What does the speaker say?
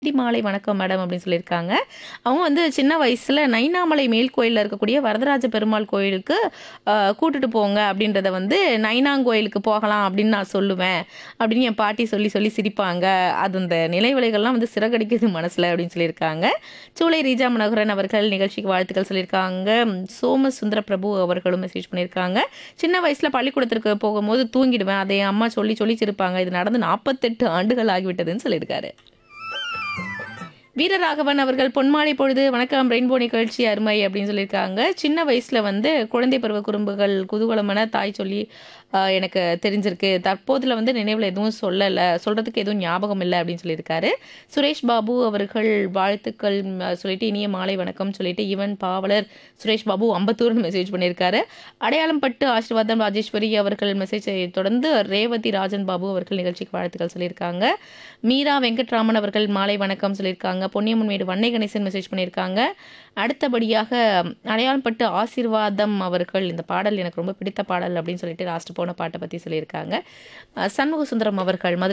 "D மாலை வணக்கம் madam" அப்படின்னு சொல்லியிருக்காங்க. அவங்க வந்து சின்ன வயசுல நைனாமலை மேல் கோயில்ல இருக்கக்கூடிய வரதராஜ பெருமாள் கோயிலுக்கு அ கூட்டிட்டு போங்க அப்படின்றத வந்து "நைனாங்கோயிலுக்கு போகலாம்" அப்படின்னு நான் சொல்லுவேன். அப்படின்னு என் பாட்டி சொல்லி சொல்லி சிரிப்பாங்க. அது அந்த நினைவலைகள்லாம் வந்து சிறகடிக்குது மனசுல அப்படின்னு சொல்லியிருக்காங்க. சூளை ரீஜா மனோகரன் அவர்கள் நிகழ்ச்சிக்கு வாழ்த்துக்கள் சொல்லியிருக்காங்க. சோமசுந்தர பிரபு அவர்களும் மெசேஜ் பண்ணியிருக்காங்க. சின்ன வயசுல பள்ளிக்கூடத்திற்கு போகும்போது தூங்கிடுவேன். அதை என் அம்மா சொல்லி சொல்லி சிரிப்பாங்க. இது நடந்து 48 ஆண்டுகள் ஆகிவிட்டதுன்னு சொல்லியிருக்காரு. வீரராகவன் அவர்கள் "பொன்மாலை பொழுது வணக்கம் ரெயின்போ நிகழ்ச்சி அருமை" அப்படின்னு சொல்லியிருக்காங்க. சின்ன வயசுல வந்து குழந்தை பருவ குறும்புகள் குதூகலமென தாய் சொல்லி அ எனக்கு தெரிஞ்சிருக்கு. தற்போதுல வந்து நினைவுல எதுவும் சொல்லல. சொல்றதுக்கு எதுவும் ஞாபகம் இல்ல அப்படின்னு சொல்லியிருக்காரு. சுரேஷ் பாபு அவர்கள் வாழ்த்துக்கள் அ சொல்லிட்டு இனிய மாலை வணக்கம் சொல்லிட்டு ஈவன் பாவலர் சுரேஷ் பாபு அம்பத்தூர்னு மெசேஜ் பண்ணியிருக்காரு. அடையாளம் பட்டு ஆசீர்வாதம் ராஜேஸ்வரி அவர்கள் மெசேஜை தொடர்ந்து ரேவதி ராஜன் பாபு அவர்கள் நிகழ்ச்சிக்கு வாழ்த்துக்கள் சொல்லியிருக்காங்க. மீரா வெங்கட்ராமன் அவர்கள் மாலை வணக்கம் சொல்லியிருக்காங்க. பொன்னியம்மன்மேடு வன்னை கணேசன் மெசேஜ் பண்ணியிருக்காங்க. அடுத்தபடியாக அடையாளம் பட்டு ஆசீர்வாதம் அவர்கள் இந்த பாடல் எனக்கு ரொம்ப பிடித்த பாடல் அப்படின்னு சொல்லிட்டு லாஸ்ட் போன பாட்ட பத்தி சொல்லியிருக்காங்க. அ சண்முக சுந்தரம் அவர்கள் மதுரை